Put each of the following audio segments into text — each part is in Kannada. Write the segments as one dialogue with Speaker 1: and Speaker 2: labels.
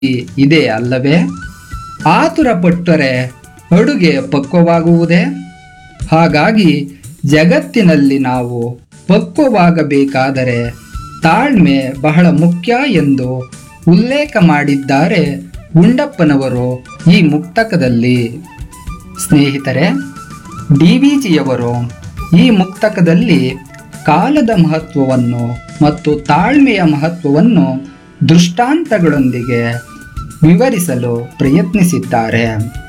Speaker 1: ಇದೆ ಅಲ್ಲವೇ ಆತುರ ಪಟ್ಟರೆ ಅಡುಗೆ ಪಕ್ವವಾಗುವುದೇ ಹಾಗಾಗಿ ಜಗತ್ತಿನಲ್ಲಿ ನಾವು ಪಕ್ವವಾಗಬೇಕಾದರೆ ತಾಳ್ಮೆ ಬಹಳ ಮುಖ್ಯ ಎಂದು ಉಲ್ಲೇಖ ಮಾಡಿದ್ದಾರೆ ಗುಂಡಪ್ಪನವರು ಈ ಮುಕ್ತಕದಲ್ಲಿ ಸ್ನೇಹಿತರೆ ಡಿ ವಿ ಜಿಯವರು ಈ ಮುಕ್ತಕದಲ್ಲಿ ಕಾಲದ ಮಹತ್ವವನ್ನು ಮತ್ತು ತಾಳ್ಮೆಯ ಮಹತ್ವವನ್ನು ದೃಷ್ಟಾಂತಗಳೊಂದಿಗೆ ವಿವರಿಸಲು ಪ್ರಯತ್ನಿಸಿದ್ದಾರೆ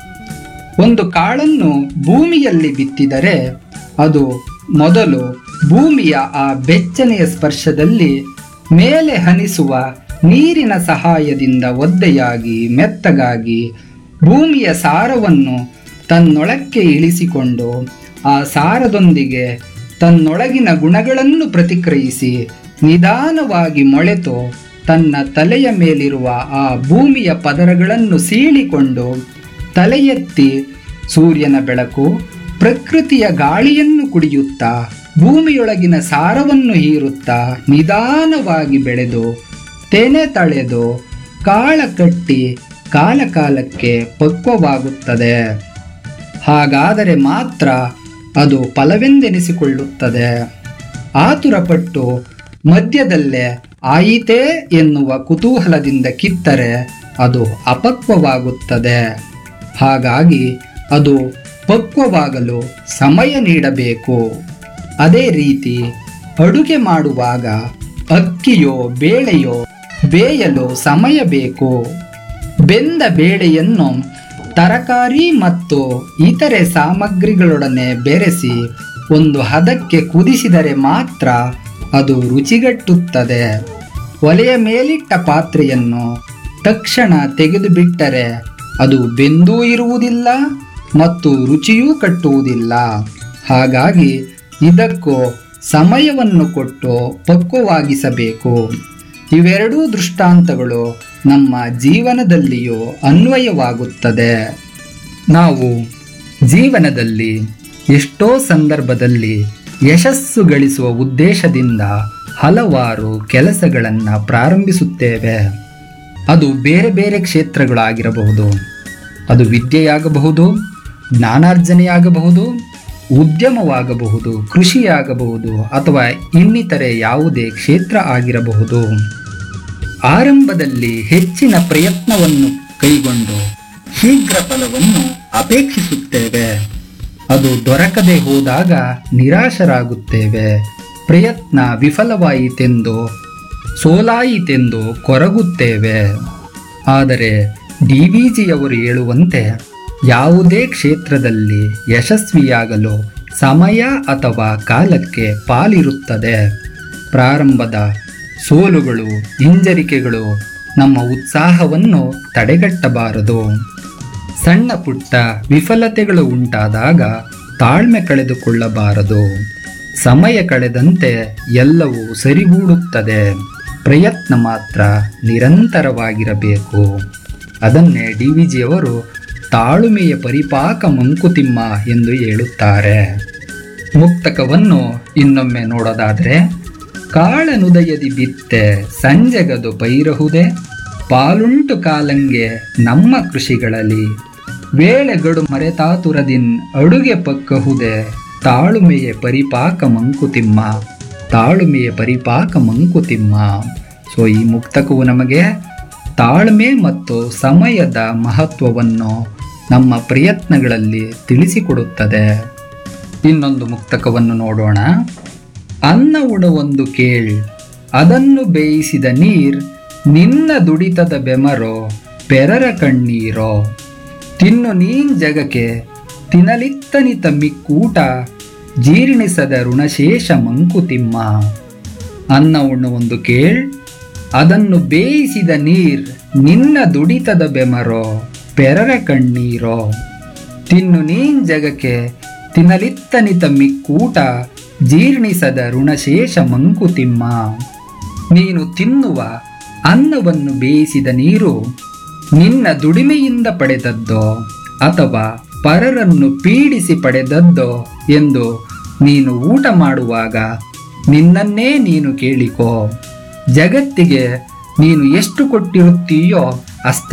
Speaker 1: ಒಂದು ಕಾಳನ್ನು ಭೂಮಿಯಲ್ಲಿ ಬಿತ್ತಿದರೆ ಅದು ಮೊದಲು ಭೂಮಿಯ ಆ ಬೆಚ್ಚನೆಯ ಸ್ಪರ್ಶದಲ್ಲಿ ಮೇಲೆ ಹನಿಸುವ ನೀರಿನ ಸಹಾಯದಿಂದ ಒದ್ದೆಯಾಗಿ ಮೆತ್ತಗಾಗಿ ಭೂಮಿಯ ಸಾರವನ್ನು ತನ್ನೊಳಕ್ಕೆ ಇಳಿಸಿಕೊಂಡು ಆ ಸಾರದೊಂದಿಗೆ ತನ್ನೊಳಗಿನ ಗುಣಗಳನ್ನು ಪ್ರತಿಕ್ರಿಯಿಸಿ ನಿಧಾನವಾಗಿ ಮೊಳೆತು ತನ್ನ ತಲೆಯ ಮೇಲಿರುವ ಆ ಭೂಮಿಯ ಪದರಗಳನ್ನು ಸೀಳಿಕೊಂಡು ತಲೆ ಎತ್ತಿ ಸೂರ್ಯನ ಬೆಳಕು ಪ್ರಕೃತಿಯ ಗಾಳಿಯನ್ನು ಕುಡಿಯುತ್ತಾ ಭೂಮಿಯೊಳಗಿನ ಸಾರವನ್ನು ಹೀರುತ್ತಾ ನಿಧಾನವಾಗಿ ಬೆಳೆದು ತೆನೆ ತಳೆದು ಕಾಳ ಕಟ್ಟಿ ಕಾಲಕಾಲಕ್ಕೆ ಪಕ್ವವಾಗುತ್ತದೆ ಹಾಗಾದರೆ ಮಾತ್ರ ಅದು ಫಲವೆಂದೆನಿಸಿಕೊಳ್ಳುತ್ತದೆ ಆತುರಪಟ್ಟು ಮಧ್ಯದಲ್ಲೇ ಆಯಿತೇ ಎನ್ನುವ ಕುತೂಹಲದಿಂದ ಕಿತ್ತರೆ ಅದು ಅಪಕ್ವವಾಗುತ್ತದೆ ಹಾಗಾಗಿ ಅದು ಪಕ್ವವಾಗಲು ಸಮಯ ನೀಡಬೇಕು ಅದೇ ರೀತಿ ಅಡುಗೆ ಮಾಡುವಾಗ ಅಕ್ಕಿಯೋ ಬೇಳೆಯೋ ಬೇಯಲು ಸಮಯ ಬೇಕು ಬೆಂದ ಬೇಳೆಯನ್ನು ತರಕಾರಿ ಮತ್ತು ಇತರೆ ಸಾಮಗ್ರಿಗಳೊಡನೆ ಬೆರೆಸಿ ಒಂದು ಹದಕ್ಕೆ ಕುದಿಸಿದರೆ ಮಾತ್ರ ಅದು ರುಚಿಗಟ್ಟುತ್ತದೆ ಒಲೆಯ ಮೇಲಿಟ್ಟ ಪಾತ್ರೆಯನ್ನು ತಕ್ಷಣ ತೆಗೆದುಬಿಟ್ಟರೆ ಅದು ಬೆಂದೂ ಇರುವುದಿಲ್ಲ ಮತ್ತು ರುಚಿಯೂ ಕಟ್ಟುವುದಿಲ್ಲ ಹಾಗಾಗಿ ಇದಕ್ಕೂ ಸಮಯವನ್ನು ಕೊಟ್ಟು ಪಕ್ವವಾಗಿಸಬೇಕು ಇವೆರಡೂ ದೃಷ್ಟಾಂತಗಳು ನಮ್ಮ ಜೀವನದಲ್ಲಿಯೂ ಅನ್ವಯವಾಗುತ್ತದೆ ನಾವು ಜೀವನದಲ್ಲಿ ಎಷ್ಟೋ ಸಂದರ್ಭದಲ್ಲಿ ಯಶಸ್ಸು ಗಳಿಸುವ ಉದ್ದೇಶದಿಂದ ಹಲವಾರು ಕೆಲಸಗಳನ್ನು ಪ್ರಾರಂಭಿಸುತ್ತೇವೆ ಅದು ಬೇರೆ ಬೇರೆ ಕ್ಷೇತ್ರಗಳಾಗಿರಬಹುದು ಅದು ವಿದ್ಯೆಯಾಗಬಹುದು ಜ್ಞಾನಾರ್ಜನೆಯಾಗಬಹುದು ಉದ್ಯಮವಾಗಬಹುದು ಕೃಷಿಯಾಗಬಹುದು ಅಥವಾ ಇನ್ನಿತರೆ ಯಾವುದೇ ಕ್ಷೇತ್ರ ಆಗಿರಬಹುದು ಆರಂಭದಲ್ಲಿ ಹೆಚ್ಚಿನ ಪ್ರಯತ್ನವನ್ನು ಕೈಗೊಂಡು ಶೀಘ್ರ ಫಲವನ್ನು ಅಪೇಕ್ಷಿಸುತ್ತೇವೆ ಅದು ದೊರಕದೆ ಹೋದಾಗ ನಿರಾಶರಾಗುತ್ತೇವೆ ಪ್ರಯತ್ನ ವಿಫಲವಾಯಿತೆಂದು ಸೋಲಾಯಿತೆಂದು ಕೊರಗುತ್ತೇವೆ ಆದರೆ ಡಿ ವಿ ಜಿಯವರು ಹೇಳುವಂತೆ ಯಾವುದೇ ಕ್ಷೇತ್ರದಲ್ಲಿ ಯಶಸ್ವಿಯಾಗಲು ಸಮಯ ಅಥವಾ ಕಾಲಕ್ಕೆ ಪಾಲಿರುತ್ತದೆ ಪ್ರಾರಂಭದ ಸೋಲುಗಳು ಹಿಂಜರಿಕೆಗಳು ನಮ್ಮ ಉತ್ಸಾಹವನ್ನು ತಡೆಗಟ್ಟಬಾರದು ಸಣ್ಣ ಪುಟ್ಟ ವಿಫಲತೆಗಳು ಉಂಟಾದಾಗ ತಾಳ್ಮೆ ಕಳೆದುಕೊಳ್ಳಬಾರದು ಸಮಯ ಕಳೆದಂತೆ ಎಲ್ಲವೂ ಸರಿಗೂಡುತ್ತದೆ ಪ್ರಯತ್ನ ಮಾತ್ರ ನಿರಂತರವಾಗಿರಬೇಕು ಅದನ್ನೇ ಡಿ ವಿ ಜಿಯವರು ತಾಳ್ಮೆಯ ಪರಿಪಾಕ ಮಂಕುತಿಮ್ಮ ಎಂದು ಹೇಳುತ್ತಾರೆ ಮುಕ್ತಕವನ್ನು ಇನ್ನೊಮ್ಮೆ ನೋಡೋದಾದರೆ ಕಾಳನುದಯದಿ ಬಿತ್ತೆ ಸಂಜೆಗದು ಪೈರಹುದೆ ಪಾಲುಂಟು ಕಾಲಂಗೆ ನಮ್ಮ ಕೃಷಿಗಳಲ್ಲಿ ವೇಳೆಗಡು ಮರೆತಾತುರದಿನ್ ಅಡುಗೆ ಪಕ್ಕಹುದೆ ತಾಳುಮೆಯ ಪರಿಪಾಕ ಮಂಕುತಿಮ್ಮ ತಾಳ್ಮೆಯ ಪರಿಪಾಕ ಮಂಕುತಿಮ್ಮ ಸೊ ಈ ಮುಕ್ತಕವು ನಮಗೆ ತಾಳ್ಮೆ ಮತ್ತು ಸಮಯದ ಮಹತ್ವವನ್ನು ನಮ್ಮ ಪ್ರಯತ್ನಗಳಲ್ಲಿ ತಿಳಿಸಿಕೊಡುತ್ತದೆ ಇನ್ನೊಂದು ಮುಕ್ತಕವನ್ನು ನೋಡೋಣ ಅನ್ನ ಉಣವೊಂದು ಕೇಳ್ ಅದನ್ನು ಬೇಯಿಸಿದ ನೀರ್ ನಿನ್ನ ದುಡಿತದ ಬೆಮರೋ ಪೆರರ ಕಣ್ಣೀರೋ ತಿನ್ನು ನೀನ್ ಜಗಕ್ಕೆ ತಿನ್ನಲಿತ್ತನಿತ ಮಿಕ್ಕೂಟ ಜೀರ್ಣಿಸದ ಋಣಶೇಷ ಮಂಕುತಿಮ್ಮ ಅನ್ನ ಉಣ್ಣುವೊಂದು ಕೇಳ್ ಅದನ್ನು ಬೇಯಿಸಿದ ನೀರ್ ನಿನ್ನ ದುಡಿತದ ಬೆಮರೋ ಪೆರರ ಕಣ್ಣೀರೋ ತಿನ್ನು ನೀನ್ ಜಗಕ್ಕೆ ತಿನ್ನಲಿತ್ತನಿತ ಮಿಕ್ಕೂಟ ಜೀರ್ಣಿಸದ ಋಣಶೇಷ ಮಂಕುತಿಮ್ಮ ನೀನು ತಿನ್ನುವ ಅನ್ನವನ್ನು ಬೇಯಿಸಿದ ನೀರು ನಿನ್ನ ದುಡಿಮೆಯಿಂದ ಪಡೆದದ್ದೋ ಅಥವಾ ಪರರನ್ನು ಪೀಡಿಸಿ ಪಡೆದದ್ದೋ ಎಂದು ನೀನು ಊಟ ಮಾಡುವಾಗ ನಿನ್ನನ್ನೇ ನೀನು ಕೇಳಿಕೋ ಜಗತ್ತಿಗೆ ನೀನು ಎಷ್ಟು ಕೊಟ್ಟಿರುತ್ತೀಯೋ ಅಸ್ತ